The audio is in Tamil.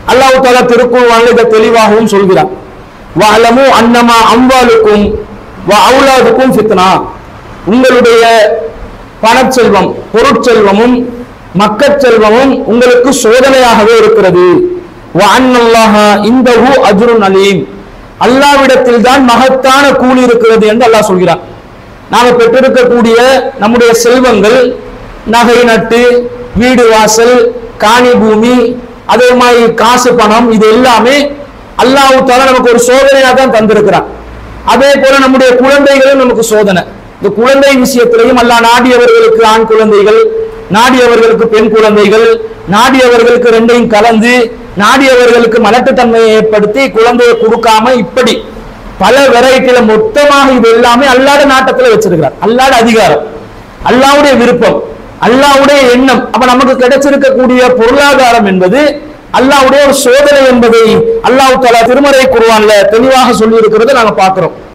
அல்லாஹ் தாலா திருக்குர்ஆன்ல இதை தெளிவாகவும் சொல்கிறார் வஅலமு அன்னமா அம்வாலுக்கும் வ அவுலாதுக்கும் ஃபித்னா உங்களுடைய பணச்செல்வம் பொருட்செல்வமும் மக்கட் செல்வமும் உங்களுக்கு சோதனையாகவே இருக்கிறது வ அன்னல்லாஹ இந்தஹு அஜ்ருன் அலீம் அல்லாவிடத்தில் தான் மகத்தான கூலி இருக்கிறது என்று அல்லாஹ் சொல்கிறான் நாம பெற்றிருக்கக்கூடிய நம்முடைய செல்வங்கள் நகை நட்டு வீடு வாசல் காணி பூமி அதே மாதிரி காசு பணம் இது எல்லாமே அல்லாஹ் தாலா நமக்கு ஒரு சோதனையாக தான் தந்திருக்கிறான் அதே போல நம்முடைய குழந்தைகளும் நமக்கு சோதனை இந்த குழந்தை விஷயத்திலையும் அல்லாஹ் நாடியவர்களுக்கு ஆண் குழந்தைகள் நாடியவர்களுக்கு பெண் குழந்தைகள் நாடியவர்களுக்கு ரெண்டையும் கலந்து நாடியவர்களுக்கு மலட்டுத்தன்மையை ஏற்படுத்தி குழந்தையை கொடுக்காம இப்படி பல வெரைட்டில மொத்தமாக இது எல்லாமே அல்லாத நாட்டத்துல வச்சிருக்கிறார் அல்லாத அதிகாரம் அல்லாவுடைய விருப்பம் அல்லாவுடைய எண்ணம் அப்ப நமக்கு கிடைச்சிருக்கக்கூடிய பொருளாதாரம் என்பது அல்லாவுடைய ஒரு சோதனை என்பதை அல்லாஹ் தலா திருமறை குருவான்ல தெளிவாக சொல்லி இருக்கிறத நாங்க பார்க்கிறோம்